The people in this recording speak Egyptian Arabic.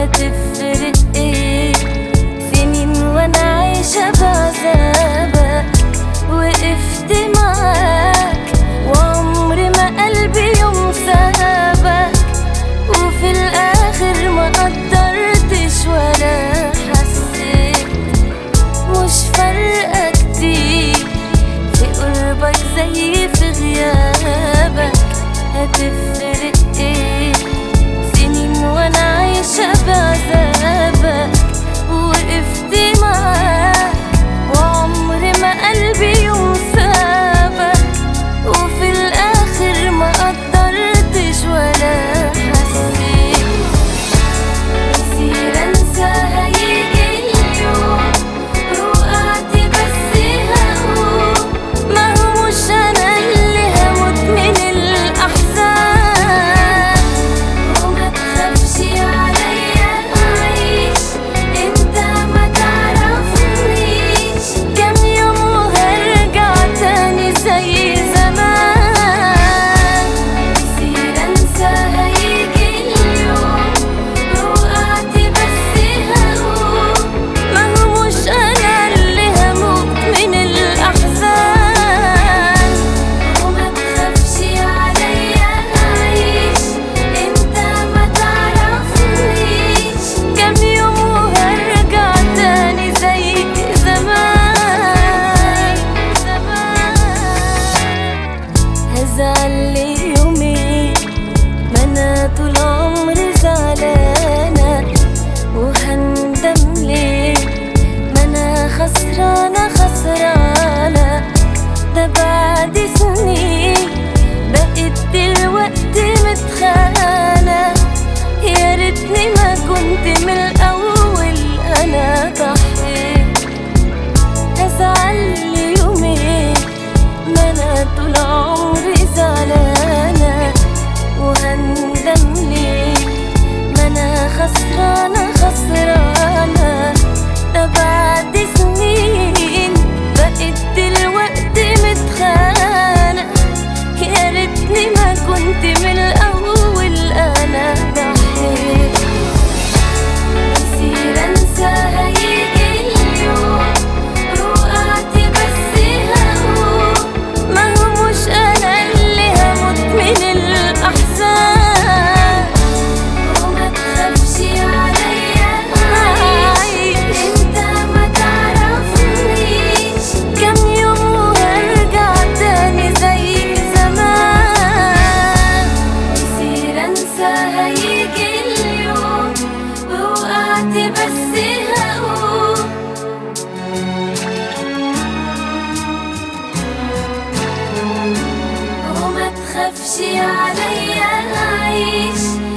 هتفرق ايه سنين وانا عايشة بعذابك وقفت معاك وعمر ما قلبي يوم سابك وفي الاخر ما قدرتش ولا حسيت مش فارقة كتير في قربك زي في غيابك هتفرق ايه سنين وانا عايشة بعذابك وقفت معاك وعمر ما قلبي يوم سابك وفي الاخر ما قدرتش ولا حسيت كتير انسى هيجي اليوم وقعت بس هقوم ما هو مش انا اللي هموت من الاحزان وما تخافش عليا اعيش انت ما تعرفنيش كم يوم وهرجع تاني زي زمان كتير انسى هيجي اليوم وقعت بس هقوم ما هو مش انا اللي هموت من الاحزان وما تخافش عليا اعيش انت ما تعرفنيش كم يوم وهرجع تاني زي زمان هزعل لي يومين ما انا طول عمري زعلانه وهندم ليه ما انا خسرانه خسرانه ده بعد سنين بقيت دلوقتي متخانه يا ريتني ما كنت من الاول انا ضحيت هزعل لي يومين ما انا طول عمري زعلانه وهندم ليه ما انا خسرانه خسرانه ده بعد سنين بقيت دلوقتي متخانه يا ريتني ما كنت من الاول انا ضحيت كتير انسى هيجي اليوم وقعت بس هقوم ما هو مش انا اللي هموت من الاحزان وما تخافش عليا اعيش انت ما تعرفنيش كم يوم وهرجع تاني زي زمان كتير انسى هيجي اليوم وقعت بس هقوم وما تخافش عليا اعيش